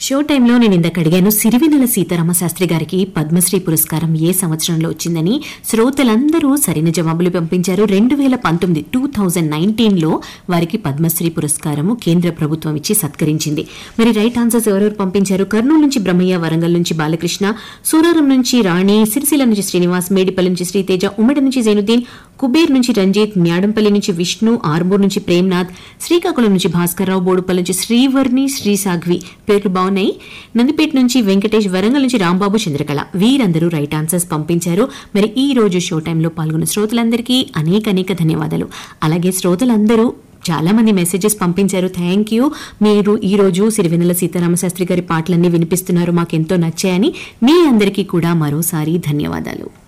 show టైంలో నేను ఇందాక అడిగాను సిరివెన్నెల సీతారామ శాస్త్రి గారికి పద్మశ్రీ పురస్కారం ఏ సంవత్సరంలో వచ్చిందని శ్రోతలందరూ సరైన జవాబులు పంపించారు రెండు వేల పంతొమ్మిది టూ థౌజండ్ నైన్టీన్లో వారికి పద్మశ్రీ పురస్కారము కేంద్ర ప్రభుత్వం ఇచ్చి సత్కరించింది మరి రైట్ ఆన్సర్స్ ఎవరెవరు పంపించారు కర్నూలు నుంచి బ్రహ్మయ్య వరంగల్ నుంచి బాలకృష్ణ సూరారం నుంచి రాణి సిరిసిల్ల నుంచి శ్రీనివాస్ మేడిపల్లి నుంచి శ్రీతేజ ఉమ్మడి నుంచి జైనుద్దీన్ కుబేర్ నుంచి రంజిత్ మ్యాడంపల్లి నుంచి విష్ణు ఆర్మూర్ నుంచి ప్రేమ్నాథ్ శ్రీకాకుళం నుంచి భాస్కర్రావు బోడుపల్లి నుంచి శ్రీవర్ణి శ్రీసాఘ్వి పేర్లు బాగున్నాయి నందిపేట నుంచి వెంకటేష్ వరంగల్ నుంచి రాంబాబు చంద్రకళ వీరందరూ రైట్ ఆన్సర్స్ పంపించారు మరి ఈ రోజు షో టైంలో పాల్గొన్న శ్రోతలందరికీ అనేక అనేక ధన్యవాదాలు అలాగే శ్రోతలందరూ చాలా మంది మెసేజెస్ పంపించారు థ్యాంక్ యూ మీరు ఈ రోజు సిరివెన్నెల సీతారామ శాస్త్రి గారి పాటలన్నీ వినిపిస్తున్నారు మాకెంతో నచ్చాయని మీ అందరికీ కూడా మరోసారి ధన్యవాదాలు